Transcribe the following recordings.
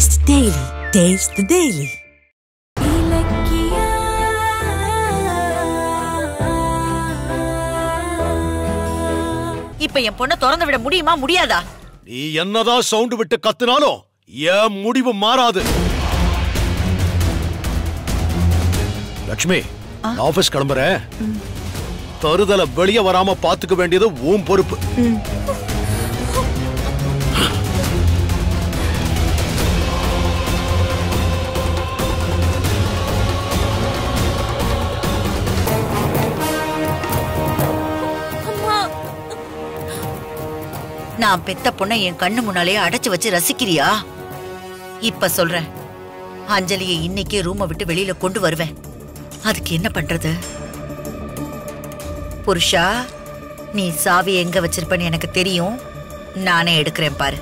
Taste the Daily. Taste the Daily. இப்ப என் பொண்ணை திறந்து விட முடியுமா முடியாதா நீ என்னதான் சவுண்ட் விட்டு கத்துனாலும் என் முடிவு மாறாது லக்ஷ்மி நான் ஆபீஸ் கிளம்புறேன் தருதல வெளியே வராம பாத்துக்க வேண்டியது உன் பொறுப்பு நான் பெத்த பொண்ணை என் கண்ணு முன்னாலே அடைச்சு வச்சு ரசிக்கிறியா இப்ப சொல்றேன் அஞ்சலியை இன்னைக்கே ரூமை விட்டு வெளியில கொண்டு வருவேன் அதுக்கு என்ன பண்றது புருஷா நீ சாவி எங்க வச்சிருப்பன்னு எனக்கு தெரியும் நானே எடுக்கிறேன் பாரு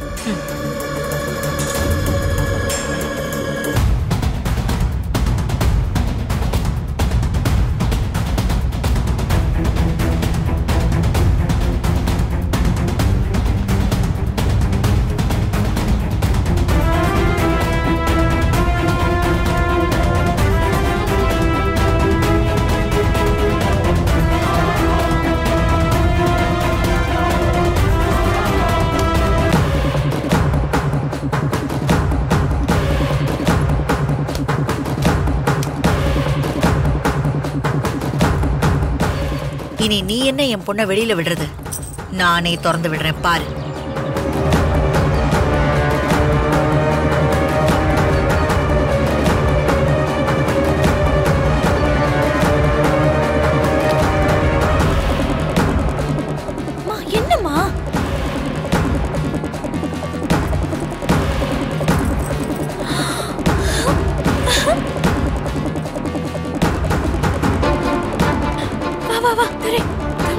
இனி நீ என்ன என் பொண்ணை வெளியில விடுறது நானே திறந்து விடுறேன் பாரு என்னம்மா வா வா வா தரேன்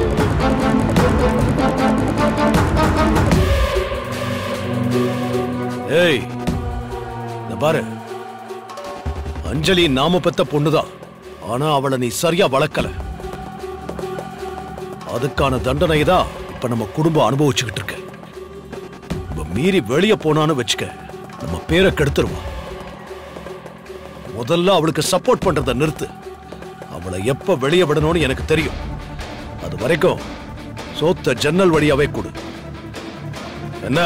ஏய் இந்த பாரு அஞ்சலி நாம பெத்த பொண்ணுதான் ஆனா அவளை நீ சரியா வளர்க்கல அதுக்கான தண்டனை தான் இப்ப நம்ம குடும்பம் அனுபவிச்சுக்கிட்டு இருக்கு இப்ப மீறி வெளிய போனான்னு வச்சுக்க நம்ம பேரை கெடுத்துருவா முதல்ல அவளுக்கு சப்போர்ட் பண்றத நிறுத்து அவளை எப்ப வெளியே விடணும்னு எனக்கு தெரியும் அது வரைக்கும் சோத்த ஜன்னல் வழியாவே கொடு என்ன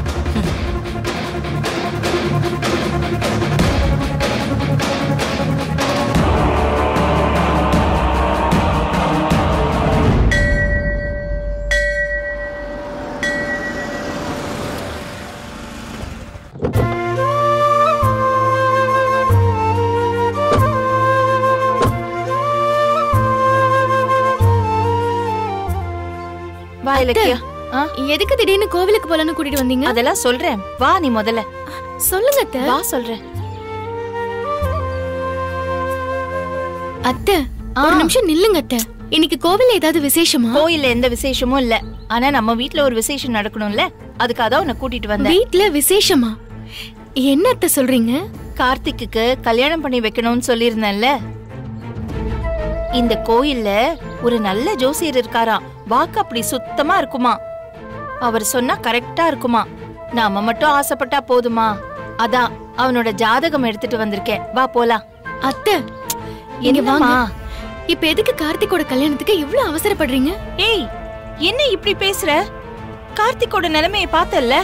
வா இலக்கியா ஆ, எதுக்கு திடீர்னு கோவிலுக்கு போலான்னு கூட்டிட்டு வந்தீங்க அதெல்லாம் சொல்றேன் வா நீ முதல்ல சொல்லுங்க அத்தை வா சொல்றேன் அத்தை ஆ. ஒரு நிமிஷம் நில்லுங்க அத்தை இன்னைக்கு கோவில்ல ஏதாவது விசேஷமா கோயில்ல எந்த விசேஷமும் இல்ல ஆனா நம்ம வீட்ல ஒரு விசேஷம் நடக்கணும்ல அதுக்காக தான் உன்னை கூட்டிட்டு வந்தேன் வீட்ல விசேஷமா என்ன அத்தை சொல்றீங்க கார்த்திக்குக்கு கல்யாணம் பண்ணி வைக்கணும்னு சொல்லியிருந்தேன்ல இந்த கோயில்ல ஒரு நல்ல ஜோசியர் இருக்காராம் வாக்கு அப்படி சுத்தமா இருக்குமா அவர் சொன்னா கரெக்டா இருக்குமா நாம மட்டும் ஆசைப்பட்டா போதுமா அதான் அவனோட ஜாதகம் எடுத்துட்டு வந்திருக்கேன் வா போலாம் அத்தை இங்க என்னம்மா வாங்க இப்ப எதுக்கு கார்த்திகோட கல்யாணத்துக்கு இவ்ளோ அவசரப்படுறீங்க ஏய் என்ன இப்படி பேசுற கார்த்திக்கோட நிலைமையை பார்த்தல்ல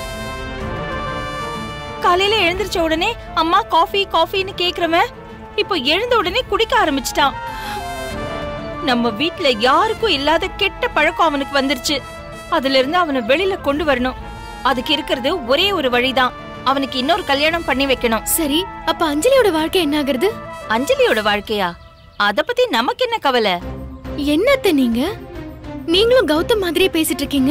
காலையில எழுந்திருச்ச உடனே அம்மா காஃபி காஃபின்னு கேக்குறவன் இப்போ எழுந்த உடனே குடிக்க ஆரம்பிச்சிட்டான் நம்ம வீட்ல யாருக்கும் இல்லாத கெட்ட பழக்கம் அவனுக்கு வந்துருச்சு அதுல இருந்து அவனை வெளியில கொண்டு வரணும் அதுக்கு இருக்கிறது ஒரே ஒரு வழிதான் அவனுக்கு இன்னொரு கல்யாணம் பண்ணி வைக்கணும் சரி அப்ப அஞ்சலியோட வாழ்க்கை என்ன ஆகுறது அஞ்சலியோட வாழ்க்கையா அத பத்தி நமக்கு என்ன கவலை என்ன அத்தை நீங்க நீங்களும் கௌதம் மாதிரியே பேசிட்டு இருக்கீங்க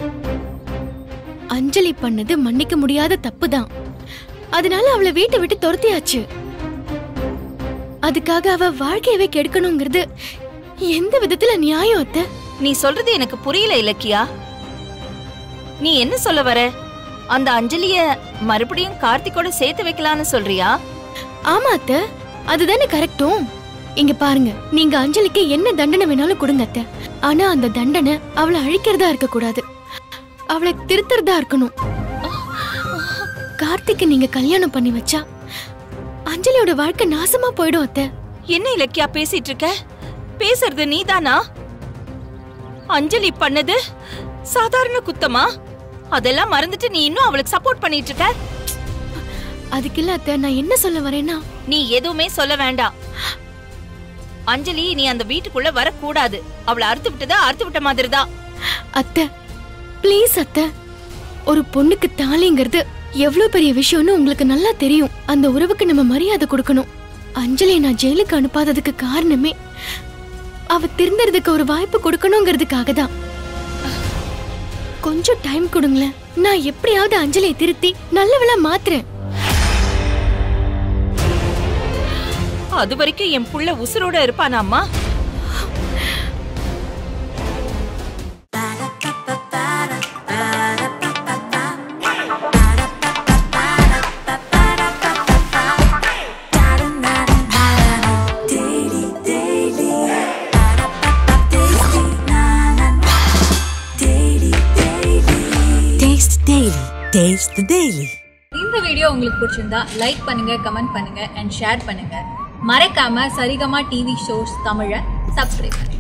அஞ்சலி பண்ணது மன்னிக்க முடியாத தப்புதான் அதனால அவளை வீட்டை விட்டு துரத்தியாச்சு அதுக்காக அவ வாழ்க்கையவே கெடுக்கணுங்கிறது எந்த விதத்துல நியாயம் அத்தை நீ சொல்றது எனக்கு புரியல இலக்கியா நீ என்ன சொல்ல வர அந்த அஞ்சலிய மறுபடியும் கார்த்திக்கோட சேர்த்து வைக்கலாம்னு சொல்றியா ஆமா அத்தை அதுதானே கரெக்டும் இங்க பாருங்க நீங்க அஞ்சலிக்கு என்ன தண்டனை வேணாலும் கொடுங்க அத்தை ஆனா அந்த தண்டனை அவளை அழிக்கிறதா இருக்க கூடாது அவளை திருத்துறதா இருக்கணும் கார்த்திக்கு நீங்க கல்யாணம் பண்ணி வச்சா அஞ்சலியோட வாழ்க்கை நாசமா போயிடும் அத்தை என்ன இலக்கியா பேசிட்டு இருக்க பேசுறது நீதானா அஞ்சலி பண்ணது சாதாரண குத்தமா அதெல்லாம் மறந்துட்டு நீ இன்னும் அவளுக்கு சப்போர்ட் பண்ணிட்டு இருக்க அதுக்கு இல்ல அத்தை நான் என்ன சொல்ல வரேன்னா நீ எதுவுமே சொல்ல வேண்டாம் அஞ்சலி நீ அந்த வீட்டுக்குள்ள வரக்கூடாது அவளை அறுத்து விட்டதா அறுத்து விட்ட மாதிரி தான் அத்தை ப்ளீஸ் அத்தை ஒரு பொண்ணுக்கு தாலிங்கிறது எவ்வளவு பெரிய விஷயம்னு உங்களுக்கு நல்லா தெரியும் அந்த உறவுக்கு நம்ம மரியாதை கொடுக்கணும் அஞ்சலியை நான் ஜெயிலுக்கு அனுப்பாததுக்கு காரணமே அவ திருந்தறதுக்கு ஒரு வாய்ப்பு கொடுக்கணுங்கிறதுக்காக தான் கொஞ்சம் டைம் கொடுங்களேன் நான் எப்படியாவது அஞ்சலியை திருத்தி நல்லவளா மாத்துறேன் அது வரைக்கும் என் புள்ள உசுரோட இருப்பானாம்மா Taste Daily. Taste the Daily. இந்த வீடியோ உங்களுக்கு பிடிச்சிருந்தா லைக் பண்ணுங்க கமெண்ட் பண்ணுங்க அண்ட் ஷேர் பண்ணுங்க மறக்காம சரிகமா டிவி ஷோஸ் தமிழை சப்ஸ்கிரைப் பண்ணுங்க